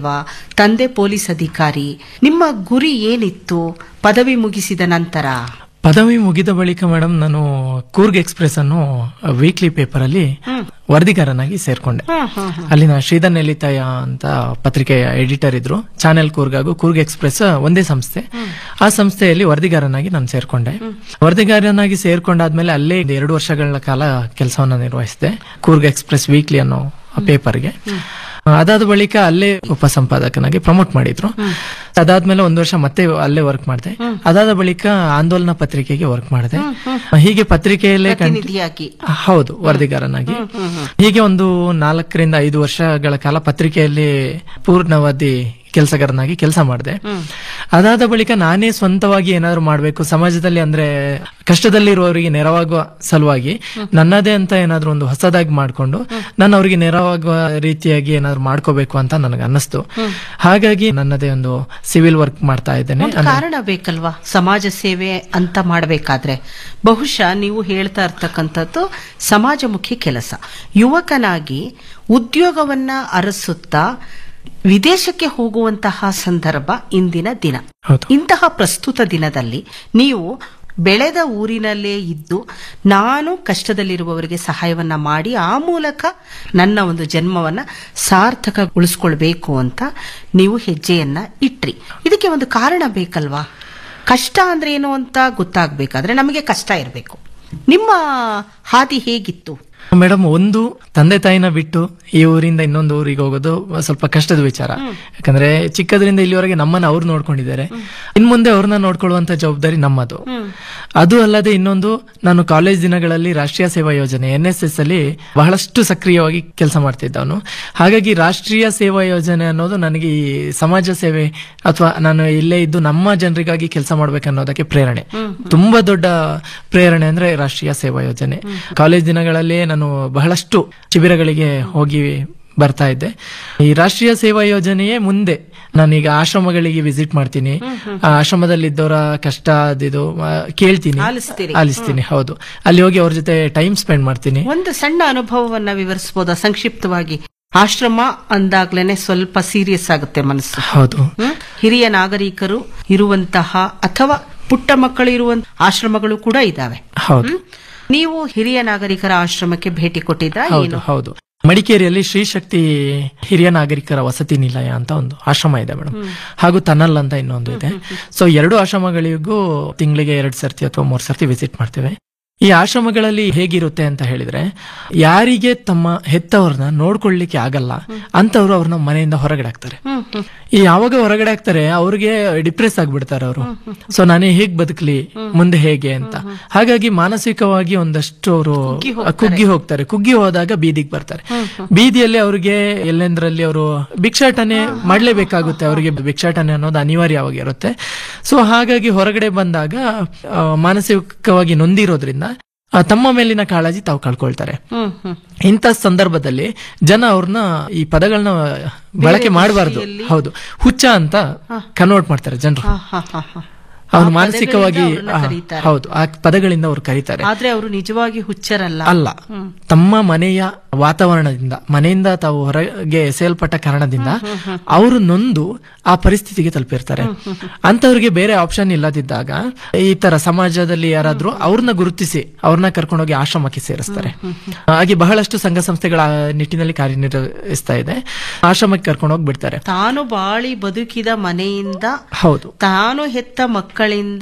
ಅಲ್ವಾ ತಂದೆ ಪೊಲೀಸ್ ಅಧಿಕಾರಿ ನಿಮ್ಮ ಗುರಿ ಏನಿತ್ತು ಪದವಿ ಮುಗಿಸಿದ ನಂತರ ಪದವಿ ಮುಗಿದ ಬಳಿಕ ಮೇಡಮ್ ನಾನು ಕೂರ್ಗ್ ಎಕ್ಸ್ಪ್ರೆಸ್ ಅನ್ನು ವೀಕ್ಲಿ ಪೇಪರ್ ಅಲ್ಲಿ ವರದಿಗಾರನಾಗಿ ಸೇರ್ಕೊಂಡೆ ಅಲ್ಲಿನ ಶ್ರೀಧರ್ ನೆಲಿತಾಯ ಅಂತ ಪತ್ರಿಕೆಯ ಎಡಿಟರ್ ಇದ್ರು ಚಾನೆಲ್ ಕೂರ್ಗ್ ಹಾಗೂ ಕೂರ್ಗ್ ಎಕ್ಸ್ಪ್ರೆಸ್ ಒಂದೇ ಸಂಸ್ಥೆ ಆ ಸಂಸ್ಥೆಯಲ್ಲಿ ವರದಿಗಾರನಾಗಿ ನಾನು ಸೇರ್ಕೊಂಡೆ ವರದಿಗಾರನಾಗಿ ಸೇರ್ಕೊಂಡಾದ್ಮೇಲೆ ಅಲ್ಲೇ ಎರಡು ವರ್ಷಗಳ ಕಾಲ ಕೆಲಸವನ್ನ ನಿರ್ವಹಿಸಿದೆ ಕೂರ್ಗ್ ಎಕ್ಸ್ಪ್ರೆಸ್ ವೀಕ್ಲಿ ಅನ್ನೋ ಪೇಪರ್ಗೆ ಅದಾದ ಬಳಿಕ ಅಲ್ಲೇ ಉಪಸಂಪಾದಕನಾಗಿ ಪ್ರಮೋಟ್ ಮಾಡಿದ್ರು ಅದಾದ್ಮೇಲೆ ಒಂದು ವರ್ಷ ಮತ್ತೆ ಅಲ್ಲೇ ವರ್ಕ್ ಮಾಡಿದೆ ಅದಾದ ಬಳಿಕ ಆಂದೋಲನ ಪತ್ರಿಕೆಗೆ ವರ್ಕ್ ಮಾಡಿದೆ ಹೀಗೆ ಪತ್ರಿಕೆಯಲ್ಲೇ ಕಂಟಿ- ಪ್ರತಿನಿಧಿಯಾಗಿ ಹೌದು ವರದಿಗಾರನಾಗಿ ಹೀಗೆ ಒಂದು ನಾಲ್ಕರಿಂದ ಐದು ವರ್ಷಗಳ ಕಾಲ ಪತ್ರಿಕೆಯಲ್ಲಿ ಪೂರ್ಣಾವಧಿ ಕೆಲಸಗಾರನಾಗಿ ಕೆಲಸ ಮಾಡಿದೆ ಅದಾದ ಬಳಿಕ ನಾನೇ ಸ್ವಂತವಾಗಿ ಏನಾದ್ರು ಮಾಡಬೇಕು ಸಮಾಜದಲ್ಲಿ ಅಂದ್ರೆ ಕಷ್ಟದಲ್ಲಿರುವವರಿಗೆ ನೆರವಾಗುವ ಸಲುವಾಗಿ ನನ್ನದೇ ಅಂತ ಏನಾದ್ರು ಒಂದು ಹೊಸದಾಗಿ ಮಾಡ್ಕೊಂಡು ನಾನು ಅವರಿಗೆ ನೆರವಾಗುವ ರೀತಿಯಾಗಿ ಏನಾದ್ರು ಮಾಡ್ಕೋಬೇಕು ಅಂತ ನನಗೆ ಅನ್ನಿಸ್ತು ಹಾಗಾಗಿ ನನ್ನದೇ ಒಂದು ಸಿವಿಲ್ ವರ್ಕ್ ಮಾಡ್ತಾ ಇದ್ದೇನೆ ಒಂದು ಕಾರಣ ಬೇಕಲ್ವಾ ಸಮಾಜ ಸೇವೆ ಅಂತ ಮಾಡಬೇಕಾದ್ರೆ ಬಹುಶಃ ನೀವು ಹೇಳ್ತಾ ಇರ್ತಕ್ಕಂಥದ್ದು ಸಮಾಜಮುಖಿ ಕೆಲಸ ಯುವಕನಾಗಿ ಉದ್ಯೋಗವನ್ನ ಅರಸುತ್ತಾ ವಿದೇಶಕ್ಕೆ ಹೋಗುವಂತಹ ಸಂದರ್ಭ ಇಂದಿನ ದಿನ ಹೌದು ಇಂತಹ ಪ್ರಸ್ತುತ ದಿನದಲ್ಲಿ ನೀವು ಬೆಳೆದ ಊರಿನಲ್ಲೇ ಇದ್ದು ನಾನು ಕಷ್ಟದಲ್ಲಿರುವವರಿಗೆ ಸಹಾಯವನ್ನ ಮಾಡಿ ಆ ಮೂಲಕ ನನ್ನ ಒಂದು ಜನ್ಮವನ್ನ ಸಾರ್ಥಕಗೊಳಿಸ್ಕೊಳ್ಬೇಕು ಅಂತ ನೀವು ಹೆಜ್ಜೆಯನ್ನ ಇಟ್ರಿ ಇದಕ್ಕೆ ಒಂದು ಕಾರಣ ಬೇಕಲ್ವಾ ಕಷ್ಟ ಅಂದ್ರೆ ಏನು ಅಂತ ಗೊತ್ತಾಗ್ಬೇಕಾದ್ರೆ ನಮಗೆ ಕಷ್ಟ ಇರಬೇಕು ನಿಮ್ಮ ಹಾದಿ ಹೇಗಿತ್ತು ಮೇಡಮ್ ಒಂದು ತಂದೆ ತಾಯಿನ ಬಿಟ್ಟು ಈ ಊರಿಂದ ಇನ್ನೊಂದು ಊರಿಗೆ ಹೋಗೋದು ಸ್ವಲ್ಪ ಕಷ್ಟದ ವಿಚಾರ ಯಾಕಂದ್ರೆ ಚಿಕ್ಕದ್ರಿಂದ ಇಲ್ಲಿವರೆಗೆ ನಮ್ಮನ್ನ ಅವ್ರು ನೋಡ್ಕೊಂಡಿದ್ದಾರೆ ಇನ್ ಮುಂದೆ ಅವ್ರನ್ನ ನೋಡ್ಕೊಳ್ಳುವಂತ ಜವಾಬ್ದಾರಿ ನಮ್ಮದು ಅದು ಅಲ್ಲದೆ ಇನ್ನೊಂದು ನಾನು ಕಾಲೇಜ್ ದಿನಗಳಲ್ಲಿ ರಾಷ್ಟ್ರೀಯ ಸೇವಾ ಯೋಜನೆ ಎನ್ ಎಸ್ ಎಸ್ ಅಲ್ಲಿ ಬಹಳಷ್ಟು ಸಕ್ರಿಯವಾಗಿ ಕೆಲಸ ಮಾಡ್ತಿದ್ದವನು ಹಾಗಾಗಿ ರಾಷ್ಟ್ರೀಯ ಸೇವಾ ಯೋಜನೆ ಅನ್ನೋದು ನನಗೆ ಈ ಸಮಾಜ ಸೇವೆ ಅಥವಾ ನಾನು ಇಲ್ಲೇ ಇದ್ದು ನಮ್ಮ ಜನರಿಗಾಗಿ ಕೆಲಸ ಮಾಡ್ಬೇಕನ್ನೋದಕ್ಕೆ ಪ್ರೇರಣೆ ತುಂಬಾ ದೊಡ್ಡ ಪ್ರೇರಣೆ ಅಂದ್ರೆ ರಾಷ್ಟ್ರೀಯ ಸೇವಾ ಯೋಜನೆ ಕಾಲೇಜ್ ದಿನಗಳಲ್ಲಿ ನಾನು ಬಹಳಷ್ಟು ಶಿಬಿರಗಳಿಗೆ ಹೋಗಿ ಬರ್ತಾ ಇದ್ದೆ ಈ ರಾಷ್ಟ್ರೀಯ ಸೇವಾ ಯೋಜನೆಯೇ ಮುಂದೆ ನಾನೀಗ ಆಶ್ರಮಗಳಿಗೆ ವಿಸಿಟ್ ಮಾಡ್ತೀನಿ ಆ ಆಶ್ರಮದಲ್ಲಿದ್ದವರ ಕಷ್ಟ ಅದಿದು ಆ, ಕೇಳ್ತೀನಿ ಆಲಿಸ್ತೀರಿ. ಆಲಿಸ್ತೀನಿ ಹೌದು ಅಲ್ಲಿ ಹೋಗಿ ಅವ್ರ ಜೊತೆ ಟೈಮ್ ಸ್ಪೆಂಡ್ ಮಾಡ್ತೀನಿ ಒಂದು ಸಣ್ಣ ಅನುಭವವನ್ನ ವಿವರಿಸಬಹುದಾ ಸಂಕ್ಷಿಪ್ತವಾಗಿ ಆಶ್ರಮ ಅಂದಾಗ್ಲೇನೆ ಸ್ವಲ್ಪ ಸೀರಿಯಸ್ ಆಗುತ್ತೆ ಮನಸ್ಸು ಹೌದು ಹ್ಮ್? ಹಿರಿಯ ನಾಗರಿಕರು ಇರುವಂತಹ ಅಥವಾ ಪುಟ್ಟ ಮಕ್ಕಳು ಇರುವಂತಹ ಆಶ್ರಮಗಳು ಕೂಡ ಇದಾವೆ ಹೌದು ನೀವು ಹಿರಿಯ ನಾಗರಿಕರ ಆಶ್ರಮಕ್ಕೆ ಭೇಟಿ ಕೊಟ್ಟಿದ್ರಾ ಹೌದು ಏನು ಹೌದು ಮಡಿಕೇರಿಯಲ್ಲಿ ಶ್ರೀ ಶಕ್ತಿ ಹಿರಿಯ ನಾಗರಿಕರ ವಸತಿ ನಿಲಯ ಅಂತ ಒಂದು ಆಶ್ರಮ ಇದೆ ಮೇಡಮ್ ಹಾಗೂ ತನ್ನಲ್ ಅಂತ ಇನ್ನೊಂದು ಇದೆ ಸೊ ಎರಡು ಆಶ್ರಮಗಳಿಗೂ ತಿಂಗಳಿಗೆ ಎರಡು ಸರ್ತಿ ಅಥವಾ ಮೂರ್ ಸರ್ತಿ ವಿಸಿಟ್ ಮಾಡ್ತೇವೆ ಈ ಆಶ್ರಮಗಳಲ್ಲಿ ಹೇಗಿರುತ್ತೆ ಅಂತ ಹೇಳಿದ್ರೆ ಯಾರಿಗೆ ತಮ್ಮ ಹೆತ್ತವ್ರನ್ನ ನೋಡ್ಕೊಳ್ಳಿಕ್ಕೆ ಆಗಲ್ಲ ಅಂತವ್ರು ಅವ್ರನ್ನ ಮನೆಯಿಂದ ಹೊರಗಡೆ ಹಾಕ್ತಾರೆ ಹ್ಮ್, ಹ್ಮ್. ಈ ಯಾವಾಗ ಹೊರಗಡೆ ಹಾಕ್ತಾರೆ ಅವ್ರಿಗೆ ಡಿಪ್ರೆಸ್ ಆಗ್ಬಿಡ್ತಾರೆ ಅವರು ಸೊ ನಾನೇ ಹೇಗ್ ಬದುಕಲಿ ಮುಂದೆ ಹೇಗೆ ಅಂತ ಹಾಗಾಗಿ ಮಾನಸಿಕವಾಗಿ ಒಂದಷ್ಟು ಅವರು ಕುಗ್ಗಿ ಹೋಗ್ತಾರೆ ಕುಗ್ಗಿ ಹೋದಾಗ ಬೀದಿಗೆ ಬರ್ತಾರೆ ಬೀದಿಯಲ್ಲಿ ಅವ್ರಿಗೆ ಎಲ್ಲೆಂದ್ರಲ್ಲಿ ಅವರು ಭಿಕ್ಷಾಟನೆ ಮಾಡ್ಲೇಬೇಕಾಗುತ್ತೆ ಅವರಿಗೆ ಭಿಕ್ಷಾಟನೆ ಅನ್ನೋದು ಅನಿವಾರ್ಯವಾಗಿರುತ್ತೆ ಸೊ ಹಾಗಾಗಿ ಹೊರಗಡೆ ಬಂದಾಗ ಆ, ಮಾನಸಿಕವಾಗಿ ನೊಂದಿರೋದ್ರಿಂದ ಆ, ತಮ್ಮ ಮೇಲಿನ ಕಾಳಜಿ ತಾವು ಕಳ್ಕೊಳ್ತಾರೆ ಹ್ಮ್, ಹ್ಮ್. ಇಂಥ ಸಂದರ್ಭದಲ್ಲಿ ಜನ ಅವ್ರನ್ನ ಈ ಪದಗಳನ್ನ ಬಳಕೆ ಮಾಡಬಾರ್ದು ಹೌದು ಹುಚ್ಚ ಅಂತ ಕನ್ವರ್ಟ್ ಮಾಡ್ತಾರೆ ಜನರು ಹ, ಹ, ಹ, ಹ. ಅವ್ರು ಆ ಮಾನಸಿಕವಾಗಿ ಪದಗಳಿಂದ ಅವ್ರನ್ನ ಆ, ಕರೀತಾರೆ. ಹೌದು ಆ ಪದಗಳಿಂದ ಅವ್ರು ಕರೀತಾರೆ ಆದ್ರೆ ಅವರು ನಿಜವಾಗಿ ಹುಚ್ಚರಲ್ಲ ಅಲ್ಲ ತಮ್ಮ ಮನೆಯ ವಾತಾವರಣದಿಂದ ಮನೆಯಿಂದ ತಾವು ಹೊರಗೆ ಎಸೆಯಲ್ಪಟ್ಟ ಕಾರಣದಿಂದ ಅವರು ನೊಂದು ಆ ಪರಿಸ್ಥಿತಿಗೆ ತಲುಪಿರ್ತಾರೆ ಅಂತವ್ರಿಗೆ ಬೇರೆ ಆಪ್ಷನ್ ಇಲ್ಲದಿದ್ದಾಗ ಈ ತರ ಸಮಾಜದಲ್ಲಿ ಯಾರಾದ್ರೂ ಅವ್ರನ್ನ ಗುರುತಿಸಿ ಅವ್ರನ್ನ ಕರ್ಕೊಂಡೋಗಿ ಆಶ್ರಮಕ್ಕೆ ಸೇರಿಸ್ತಾರೆ ಹಾಗೆ ಬಹಳಷ್ಟು ಸಂಘ ಸಂಸ್ಥೆಗಳ ಆ ನಿಟ್ಟಿನಲ್ಲಿ ಕಾರ್ಯನಿರ್ವಹಿಸ್ತಾ ಇದೆ ಆಶ್ರಮಕ್ಕೆ ಕರ್ಕೊಂಡೋಗಿ ಬಿಡ್ತಾರೆ ತಾನು ಬಾಳಿ ಬದುಕಿದ ಮನೆಯಿಂದ ಹೌದು ತಾನು ಹೆತ್ತ ಮಕ್ಕಳಿಂದ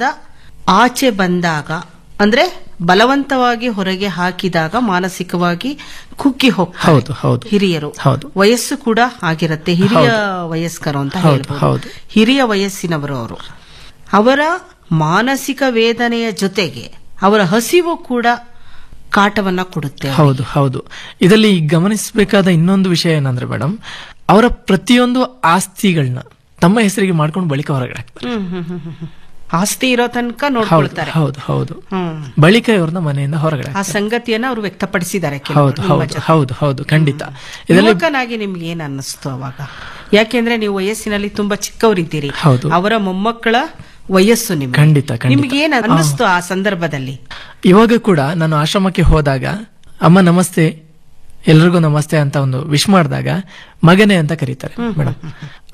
ಆಚೆ ಬಂದಾಗ ಅಂದ್ರೆ ಬಲವಂತವಾಗಿ ಹೊರಗೆ ಹಾಕಿದಾಗ ಮಾನಸಿಕವಾಗಿ ಕುಗ್ಗಿ ಹೋಗ್ತಾರೆ ಹೌದು ಹೌದು ಹಿರಿಯರು ಹೌದು ವಯಸ್ಸು ಕೂಡ ಆಗಿರುತ್ತೆ ಹಿರಿಯ ವಯಸ್ಕರು ಅಂತ ಹೌದು, ಹೇಳ್ಬೋದು ಹೌದು. ಹಿರಿಯ ವಯಸ್ಸಿನವರು ಅವರು ಅವರ ಮಾನಸಿಕ ವೇದನೆಯ ಜೊತೆಗೆ ಅವರ ಹಸಿವು ಕೂಡ ಕಾಟವನ್ನ ಕೊಡುತ್ತೆ ಹೌದು ಹೌದು ಇದರಲ್ಲಿ ಗಮನಿಸಬೇಕಾದ ಇನ್ನೊಂದು ವಿಷಯ ಏನಂದ್ರೆ ಮೇಡಮ್ ಅವರ ಪ್ರತಿಯೊಂದು ಆಸ್ತಿಗಳನ್ನ ತಮ್ಮ ಹೆಸರಿಗೆ ಮಾಡ್ಕೊಂಡು ಬಳಿಕ ಹೊರಗಡೆ ಹಾಕ್ತಾರೆ ಹ್ಮ್ ಹ್ಮ್ ಹ್ಮ್ ಹ್ಮ್ ಹ್ಮ್. ಆಸ್ತಿ ಇರೋ ತನಕ ಹೌದು ನೋಡ್ಕೊಳ್ತಾರೆ ಹೌದು ಹೌದು ಹ್ಮ್ ಬಳಿಕ ಇವ್ರನ್ನ ಮನೆಯಿಂದ ಹೊರಗಡೆ ಆ ಹಾಕ್ತಾರೆ. ಸಂಗತಿಯನ್ನ ಅವರು ವ್ಯಕ್ತಪಡಿಸಿದ್ದಾರೆ ಕೆಲವರು ಹೌದು ನಿಮ್ಮ ಹೌದು ಜೊತೆ. ಹೌದು ಹೌದು ಖಂಡಿತ ಇದರಲ್ಲಿ ಯುವಕನಾಗಿ ನಿಮ್ಗೆ ಏನ್ ಅನ್ನಿಸ್ತು ಅವಾಗ ಯಾಕೆಂದ್ರೆ ನೀವು ವಯಸ್ಸಿನಲ್ಲಿ ತುಂಬಾ ಚಿಕ್ಕವರಿದ್ದೀರಿ ಹೌದು. ಅವರ ಮೊಮ್ಮಕ್ಕಳ ವಯಸ್ಸು ನಿಮ್ಗೆ ಖಂಡಿತ, ಖಂಡಿತ. ನಿಮ್ಗೆ ಏನ್ ಅನ್ನಿಸ್ತು ಆ ಸಂದರ್ಭದಲ್ಲಿ ಇವಾಗ ಕೂಡ ನಾನು ಆಶ್ರಮಕ್ಕೆ ಹೋದಾಗ ಅಮ್ಮ ನಮಸ್ತೆ ಎಲ್ರಿಗೂ ನಮಸ್ತೆ ಅಂತ ಒಂದು ವಿಶ್ ಮಾಡಿದಾಗ ಮಗನೇ ಅಂತ ಕರೀತಾರೆ ಮೇಡಮ್